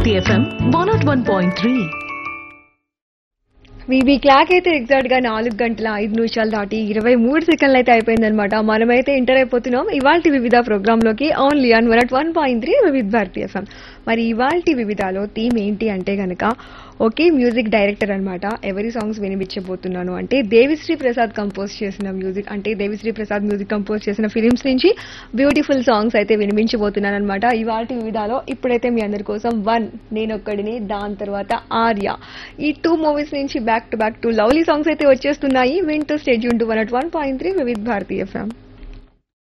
Bharati FM one naught one point three VB clock అయితే exact గా నాలుగు గంటల ఐదు నిమిషాలు దాటి ఇరవై మూడు సెకండ్లు అయితే అయిపోయిందనమాట మనమైతే ఎంటర్ అయిపోతున్నాం ఇవాళ వివిధ ప్రోగ్రామ్ లోకి only on one one point three Vividha Bharati FM మరి ఇవాళ వివిధలో థీమ్ ఏంటి అంటే గనక ఒకే మ్యూజిక్ డైరెక్టర్ అన్నమాట ఎవరి సాంగ్స్ వినిపించబోతున్నాను అంటే దేవిశ్రీ ప్రసాద్ కంపోజ్ చేసిన మ్యూజిక్ అంటే దేవిశ్రీ ప్రసాద్ మ్యూజిక్ కంపోజ్ చేసిన ఫిలిమ్స్ నుంచి బ్యూటిఫుల్ సాంగ్స్ అయితే వినిపించబోతున్నాను అనమాట ఇవాళ వివిధాలో ఇప్పుడైతే మీ అందరి కోసం వన్ నేనొక్కడిని దాని తర్వాత ఆర్య ఈ టూ మూవీస్ నుంచి back to back to lovely songs అయితే వచ్చేస్తున్నాయి వింటూ stage to one at one point three Vividh Bharati FM